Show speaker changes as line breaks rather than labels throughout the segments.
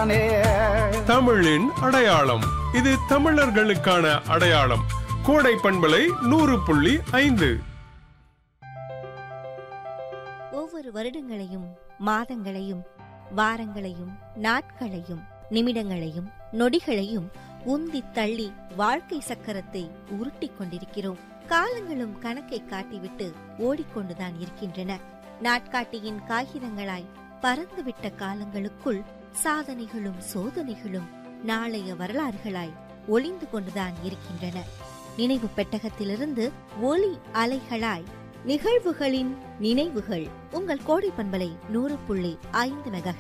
தானே
தமிழின் அடையாளம் இது தமிழர்களுக்கான அடையாளம் கோடை பண்பலை நூறு புள்ளி ஐந்து
ஒவ்வொரு வருடங்களையும் மாதங்களையும் வாரங்களையும் நாட்களையும் நிமிடங்களையும் நொடிகளையும் உந்தி தள்ளி வாழ்க்கை சக்கரத்தை உருட்டிக் கொண்டிருக்கிறோம் காலங்களும் கணக்கை காட்டிவிட்டு ஓடிக்கொண்டுதான் இருக்கின்றன நாட்காட்டியின் காகிதங்களாய் பறந்துவிட்ட காலங்களுக்குள் சாதனைகளும் சோதனைகளும் நாளைய வரலாறுகளாய் ஒளிந்து கொண்டுதான் இருக்கின்றன நினைவு பெட்டகத்திலிருந்து ஒலி அலைகளாய் நிகழ்வுகளின் நினைவுகள் உங்கள் கோடை பண்பலை நூறு புள்ளி ஐந்து மெகா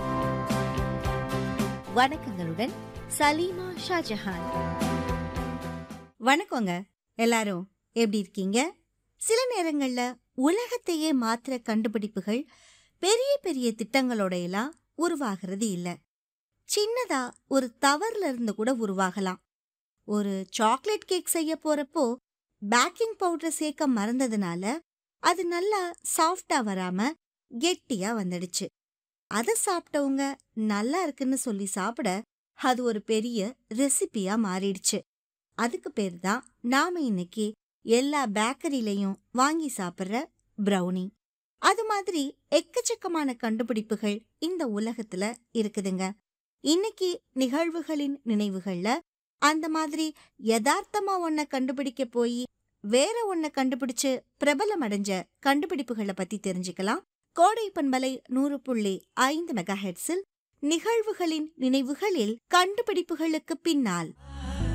வணக்கங்களுடன் சலீமா ஷாஜஹான்
வணக்கங்க எல்லாரும் எப்படி இருக்கீங்க சில நேரங்கள்ல உலகத்தையே மாத்திர கண்டுபிடிப்புகள் பெரிய பெரிய திட்டங்களோட எல்லாம் உருவாகிறது இல்ல சின்னதா ஒரு தவறுல இருந்து கூட உருவாகலாம் ஒரு சாக்லேட் கேக் செய்ய போறப்போ பேக்கிங் பவுடர் சேர்க்க மறந்ததுனால அது நல்லா சாஃப்டா வராம கெட்டியா வந்துடுச்சு அத சாப்பிட்டவங்க நல்லா இருக்குன்னு சொல்லி சாப்பிட அது ஒரு பெரிய ரெசிபியா மாறிடுச்சு அதுக்கு பேர் தான் நாம இன்னைக்கு எல்லா பேக்கரியிலையும் வாங்கி சாப்பிடுற பிரவுனி அது மாதிரி எக்கச்சக்கமான கண்டுபிடிப்புகள் இந்த உலகத்துல இருக்குதுங்க இன்னைக்கு நிகழ்வுகளின் நினைவுகள்ல அந்த மாதிரி யதார்த்தமா ஒன்ன கண்டுபிடிக்க போய் வேற ஒன்ன கண்டுபிடிச்சு பிரபலம் அடைஞ்ச கண்டுபிடிப்புகளை பத்தி தெரிஞ்சுக்கலாம் கோடை பண்பலை நூறு புள்ளி ஐந்து மெகா நிகழ்வுகளின் நினைவுகளில் கண்டுபிடிப்புகளுக்கு பின்னால்